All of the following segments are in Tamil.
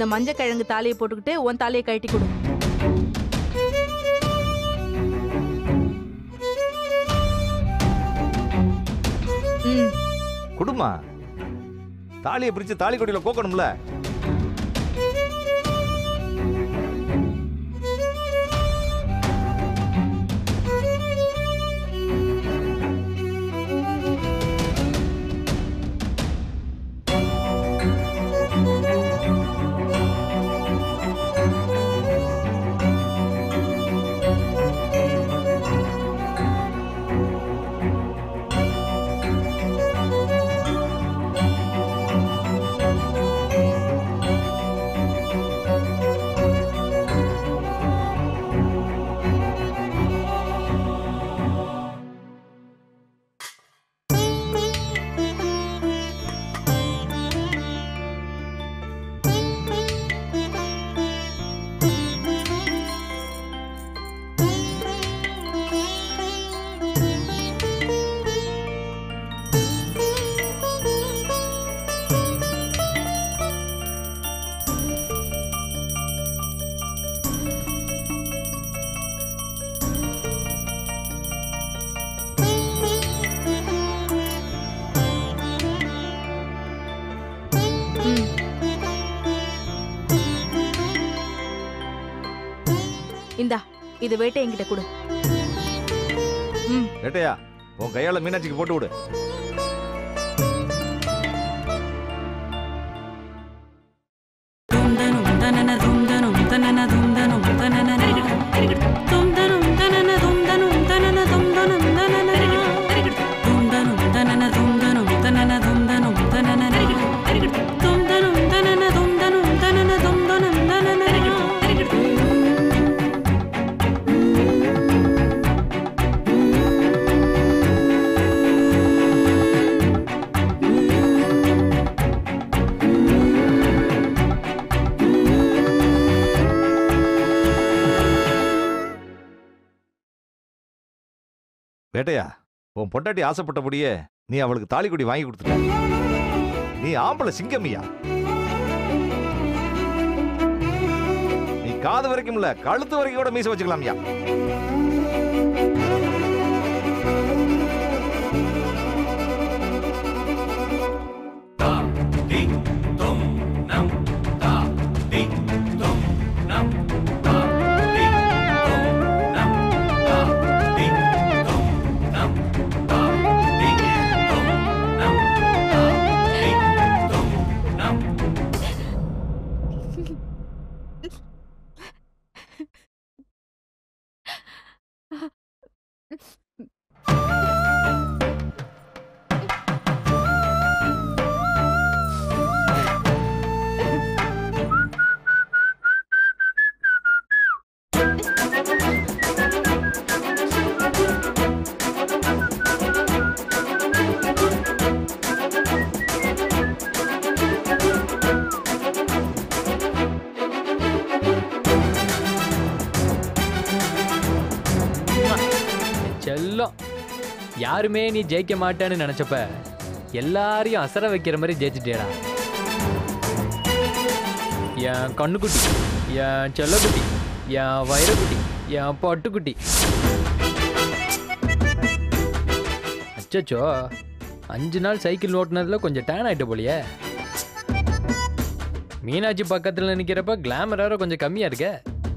இந்த மஞ்சள் கிழங்கு தாலியை போட்டுக்கிட்டு உன் தாலியை கழட்டி கொடு ம் குடுமா தாலியை பிரிச்சு தாலி கொடியில கோக்கணும்ல ம் இந்தா இது வேட்டை என்கிட்ட கொடு ம் ஏட்டையா உன் கையால மீனாட்சிக்கு போட்டு விடு வேட்டையா உன் பொண்டாட்டி ஆசைப்பட்டபடியே நீ அவளுக்கு தாலி கொடி வாங்கி கொடுத்துட்ட நீ ஆம்பளை சிங்கமியா நீ காது வரைக்கும் இல்ல கழுத்து வரைக்கும் கூட மீச வச்சுக்கலாம்யா செல்லம் யாருமே நீ ஜெயிக்க மாட்டேன்னு நினைச்சப்ப எல்லாரையும் அசர வைக்கிற மாதிரி ஜெயிச்சிட்டேடா என் கண்ணுக்குட்டி என் செல்லக்குட்டி என் வைரக்குட்டி என் பட்டுக்குட்டி அச்சச்சோ அஞ்சு நாள் சைக்கிள் ஓட்டுனதுல கொஞ்சம் டேன் ஆயிட்ட போலியே மீனாட்சி பக்கத்துல நிக்கிறப்ப கிளாமர் வேற கொஞ்சம் கம்மியா இருக்க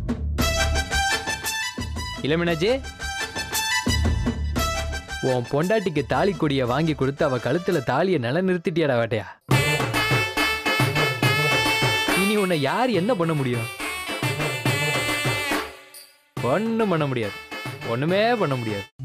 இல்ல மீனாட்சி உன் பொண்டாட்டிக்கு தாலி கொடிய வாங்கி கொடுத்து அவ கழுத்துல தாலியை நில நிறுத்திட்டியாடா வேட்டையா இனி உன்னை யார் என்ன பண்ண முடியும் ஒண்ணும் பண்ண முடியாது ஒண்ணுமே பண்ண முடியாது